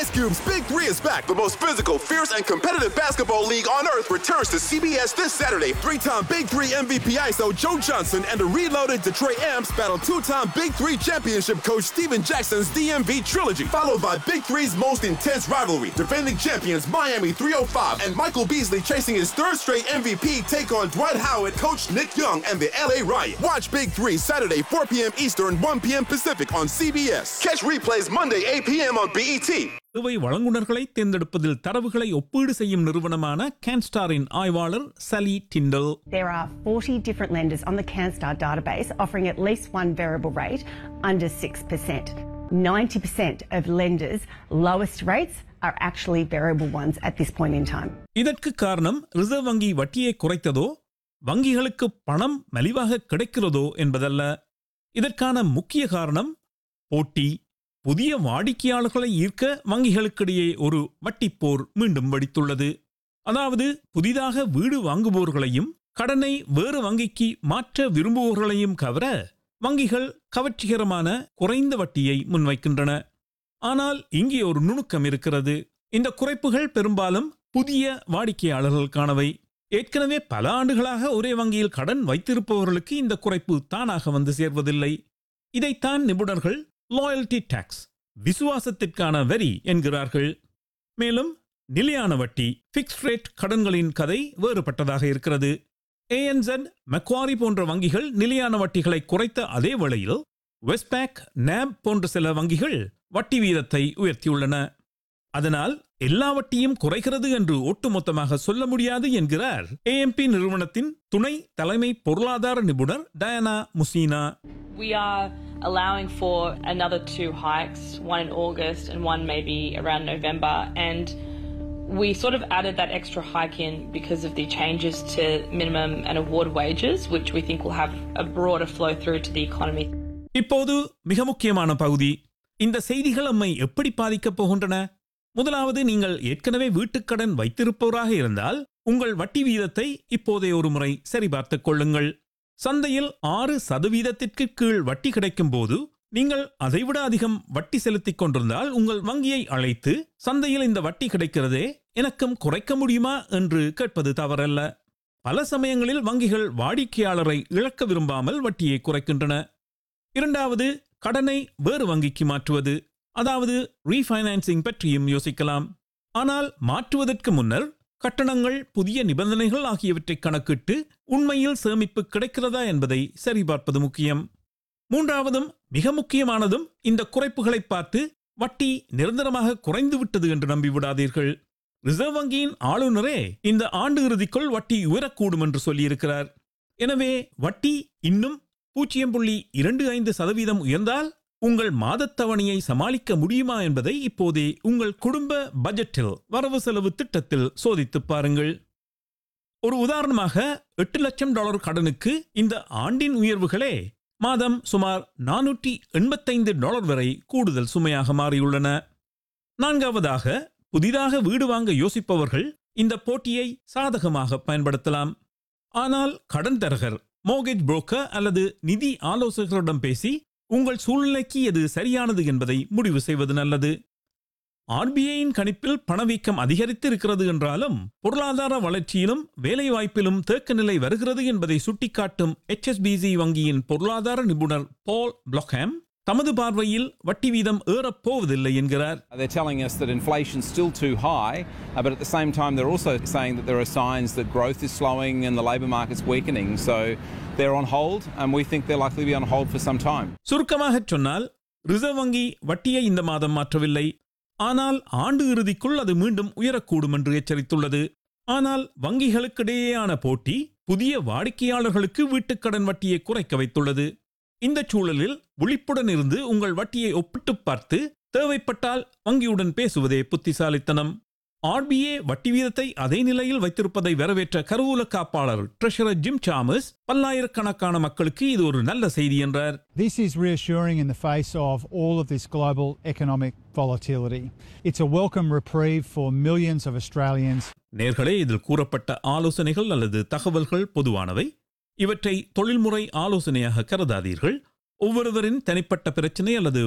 Ice Cube's Big Three is back. The most physical, fierce, and competitive basketball league on earth returns to CBS this Saturday. Three-time Big Three MVP ISO Joe Johnson and the reloaded Detroit Amps battle two-time Big Three championship coach Steven Jackson's DMV trilogy, followed by Big Three's most intense rivalry. Defending champions Miami 305 and Michael Beasley chasing his third straight MVP take on Dwight Howard, coach Nick Young, and the LA Riot. Watch Big Three Saturday 4 p.m. Eastern, 1 p.m. Pacific on CBS. Catch replays Monday 8 p.m. on BET. சேவை வழங்குனர்களை தேர்ந்தெடுப்பதில் தரவுகளை ஒப்பீடு செய்யும் நிறுவனமான கேன்ஸ்டாரின் ஆய்வாளர் Sally Tindall There are 40 different lenders on the CanStar database offering at least one variable rate under 6%. 90% of lenders' lowest rates are actually variable ones at this point in time. இதற்கு காரணம் ரிசர்வ் வங்கி வட்டியை குறைத்ததோ வங்கிகளுக்கு பணம் மலிவாக கிடைக்கிறதோ என்பதல்ல இதற்கான முக்கிய காரணம் போட்டி புதிய வாடிக்கையாளர்களை ஈர்க்க வங்கிகளுக்கிடையே ஒரு வட்டிப்போர் மீண்டும் வெடித்துள்ளது அதாவது புதிதாக வீடு வாங்குபவர்களையும் கடனை வேறு வங்கிக்கு மாற்ற விரும்புபவர்களையும் கவர வங்கிகள் கவர்ச்சிகரமான குறைந்த வட்டியை முன்வைக்கின்றன ஆனால் இங்கே ஒரு நுணுக்கம் இருக்கிறது இந்த குறைப்புகள் பெரும்பாலும் புதிய வாடிக்கையாளர்களுக்கானவை ஏற்கனவே பல ஆண்டுகளாக ஒரே வங்கியில் கடன் வைத்திருப்பவர்களுக்கு இந்த குறைப்பு தானாக வந்து சேர்வதில்லை இதைத்தான் நிபுணர்கள் லாயல்டி டாக்ஸ் விசுவாசத்திற்கான வரி என்கிறார்கள் மேலும் நிலையான வட்டி ஃபிக்ஸ்ட் ரேட் கடன்களின் கதை வேறுபட்டதாக இருக்கிறது ஏஎன்செட் மெக்வாரி போன்ற வங்கிகள் நிலையான வட்டிகளை குறைத்த அதே வேளையில் வெஸ்பேக் நேப் போன்ற சில வங்கிகள் வட்டி வீதத்தை உயர்த்தியுள்ளன அதனால் எல்லா வட்டியும் குறைகிறது என்று ஒட்டுமொத்தமாக சொல்ல முடியாது என்கிறார் ஏஎம்பி நிறுவனத்தின் துணை தலைமை பொருளாதார நிபுணர் Diana Mousina We are allowing for another two hikes, one in August and one maybe around November. And we sort of added that extra hike in because of the changes to minimum and award wages, which we think will have a broader flow through to the economy. இப்போது மிக முக்கியமான பகுதி இந்த செய்திகள் நம்மை எப்படி பாதிக்கப் போகின்றன முதலாவது நீங்கள் ஏற்கனவே வீட்டுக்கடன் வைத்திருப்பவராக இருந்தால் உங்கள் வட்டி வீதத்தை இப்போதே ஒரு முறை சரிபார்த்துக் கொள்ளுங்கள் சந்தையில் ஆறு சதவீதத்திற்கு கீழ் வட்டி கிடைக்கும் போது நீங்கள் அதைவிட அதிகம் வட்டி செலுத்திக் கொண்டிருந்தால் உங்கள் வங்கியை அழைத்து சந்தையில் இந்த வட்டி கிடைக்கிறதே எனக்கும் குறைக்க முடியுமா என்று கேட்பது தவறல்ல பல சமயங்களில் வங்கிகள் வாடிக்கையாளரை இழக்க விரும்பாமல் வட்டியை குறைக்கின்றன இரண்டாவது கடனை வேறு வங்கிக்கு மாற்றுவது அதாவது ரீஃபைனான்சிங் பற்றியும் யோசிக்கலாம் ஆனால் மாற்றுவதற்கு முன்னர் கட்டணங்கள் புதிய நிபந்தனைகள் ஆகியவற்றை கணக்கிட்டு உண்மையில் சேமிப்பு கிடைக்கிறதா என்பதை சரிபார்ப்பது முக்கியம் மூன்றாவதும் மிக முக்கியமானதும் இந்த குறைப்புகளை பார்த்து வட்டி நிரந்தரமாக குறைந்து விட்டது என்று நம்பிவிடாதீர்கள் ரிசர்வ் வங்கியின் ஆளுநரே இந்த ஆண்டு இறுதிக்குள் வட்டி உயரக்கூடும் என்று சொல்லியிருக்கிறார் எனவே வட்டி இன்னும் பூஜ்ஜியம் புள்ளி இரண்டு ஐந்து சதவீதம் உயர்ந்தால் உங்கள் மாதத்தவணையை சமாளிக்க முடியுமா என்பதை இப்போதே உங்கள் குடும்ப பட்ஜெட்டில் வரவு செலவு திட்டத்தில் சோதித்துப் பாருங்கள் ஒரு உதாரணமாக எட்டு லட்சம் டாலர் கடனுக்கு இந்த ஆண்டின் உயர்வுகளே மாதம் சுமார் நானூற்றி எண்பத்தைந்து டாலர் வரை கூடுதல் சுமையாக மாறியுள்ளன நான்காவதாக புதிதாக வீடு வாங்க யோசிப்பவர்கள் இந்த போட்டியை சாதகமாக பயன்படுத்தலாம் ஆனால் கடன் தரகர் மோகேஜ் புரோக்கர் அல்லது நிதி ஆலோசகரிடம் பேசி உங்கள் சூழ்நிலைக்கு எது சரியானது என்பதை முடிவு செய்வது நல்லது ஆர்பிஐயின் கணிப்பில் பணவீக்கம் அதிகரித்து இருக்கிறது என்றாலும் பொருளாதார வளர்ச்சியிலும் வேலைவாய்ப்பிலும் தேக்கநிலை வருகிறது என்பதை சுட்டிக்காட்டும் HSBC வங்கியின் பொருளாதார நிபுணர் பால் பிளாக்ஹாம் தமது பார்வையில் வட்டி வீதம் ஏறப் போவதில்லை என்கிறார் They're telling us that inflation's still too high, uh, but at the same time, they're also saying that there are signs that growth is slowing and the labour market's weakening. So they're on hold, and we think they're likely to be on hold for some time. சுருக்கமாகச் சொன்னால் reserve வங்கி வட்டியை இந்த மாதம் மாற்றவில்லை ஆனால் ஆண்டு இறுதிக்குள் அது மீண்டும் உயரக்கூடும் என்று எச்சரித்துள்ளது ஆனால் வங்கிகளுக்கிடையேயான போட்டி புதிய வாடிக்கையாளர்களுக்கு வீட்டுக்கடன் வட்டியை குறைக்க வைத்துள்ளது இந்த சூழலில் விழிப்புடன் இருந்து உங்கள் வட்டியை ஒப்பிட்டுப் பார்த்து தேவைப்பட்டால் வங்கியுடன் பேசுவதே புத்திசாலித்தனம் ஆர்பிஏ வட்டி வீதத்தை அதே நிலையில் வைத்திருப்பதை வரவேற்ற கருவூல காப்பாளர் ட்ரெஷரர் ஜிம் சாமஸ் பல்லாயிரக்கணக்கான மக்களுக்கு இது ஒரு நல்ல செய்தி என்றார் This is reassuring in the face of all of this global economic volatility. It's a welcome reprieve for millions of Australians. நேர்களே இதில் கூறப்பட்ட ஆலோசனைகள் அல்லது தகவல்கள் பொதுவானவை இவற்றை தொழில்முறை ஆலோசனையாக கருதாதீர்கள் ஒவ்வொருவரின் தனிப்பட்ட பிரச்சனை அல்லது